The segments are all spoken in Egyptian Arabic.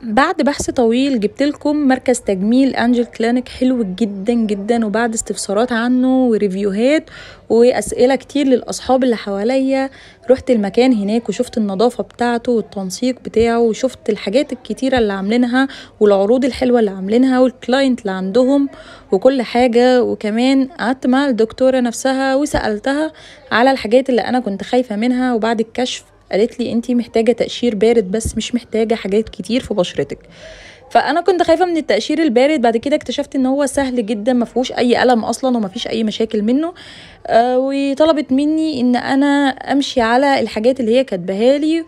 بعد بحث طويل جبت لكم مركز تجميل انجل كلينيك حلو جدا جدا وبعد استفسارات عنه وريفيوهات واسئله كتير للاصحاب اللي حواليا رحت المكان هناك وشفت النظافه بتاعته والتنسيق بتاعه وشفت الحاجات الكتيره اللي عاملينها والعروض الحلوه اللي عاملينها والكلاينت اللي عندهم وكل حاجه وكمان قعدت مع الدكتوره نفسها وسالتها على الحاجات اللي انا كنت خايفه منها وبعد الكشف قالت لي انت محتاجه تقشير بارد بس مش محتاجه حاجات كتير في بشرتك فانا كنت خايفه من التقشير البارد بعد كده اكتشفت ان هو سهل جدا ما فيهوش اي الم اصلا وما فيش اي مشاكل منه آه وطلبت مني ان انا امشي على الحاجات اللي هي كاتباها لي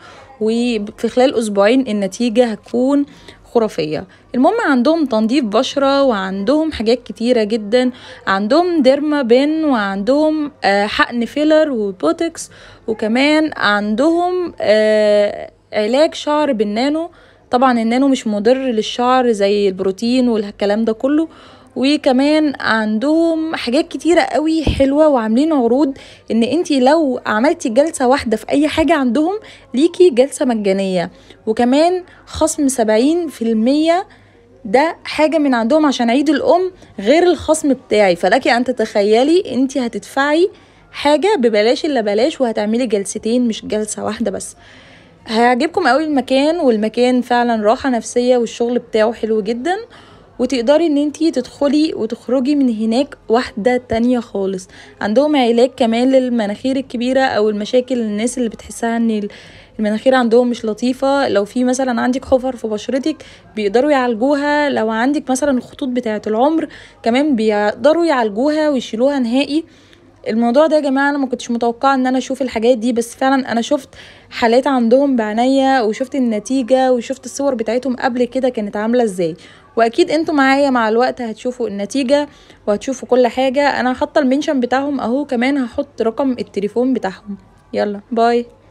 وفي خلال اسبوعين النتيجه هتكون خرافية المهم عندهم تنظيف بشرة وعندهم حاجات كتيرة جدا عندهم ديرما بين وعندهم آه حقن فيلر وبوتكس وكمان عندهم آه علاج شعر بالنانو طبعا النانو مش مضر للشعر زي البروتين والكلام ده كله وكمان عندهم حاجات كتيرة قوي حلوة وعاملين عروض ان انتي لو عملتي جلسة واحدة في اي حاجة عندهم ليكي جلسة مجانية وكمان خصم سبعين في المية ده حاجة من عندهم عشان عيد الأم غير الخصم بتاعي فلك أن تتخيلي انتي هتدفعي حاجة ببلاش إلا بلاش وهتعملي جلستين مش جلسة واحدة بس هيعجبكم قوي المكان والمكان فعلا راحة نفسية والشغل بتاعه حلو جدا وتقدري ان انتي تدخلي وتخرجي من هناك واحدة تانية خالص عندهم علاج كمان للمناخير الكبيرة او المشاكل الناس اللي بتحسها ان المناخير عندهم مش لطيفة لو في مثلا عندك حفر في بشرتك بيقدروا يعالجوها لو عندك مثلا الخطوط بتاعة العمر كمان بيقدروا يعالجوها ويشيلوها نهائي الموضوع ده يا جماعه انا ما كنتش متوقعه ان انا اشوف الحاجات دي بس فعلا انا شفت حالات عندهم بعناية وشفت النتيجه وشفت الصور بتاعتهم قبل كده كانت عامله ازاي واكيد انتوا معايا مع الوقت هتشوفوا النتيجه وهتشوفوا كل حاجه انا حاطه المنشن بتاعهم اهو كمان هحط رقم التليفون بتاعهم يلا باي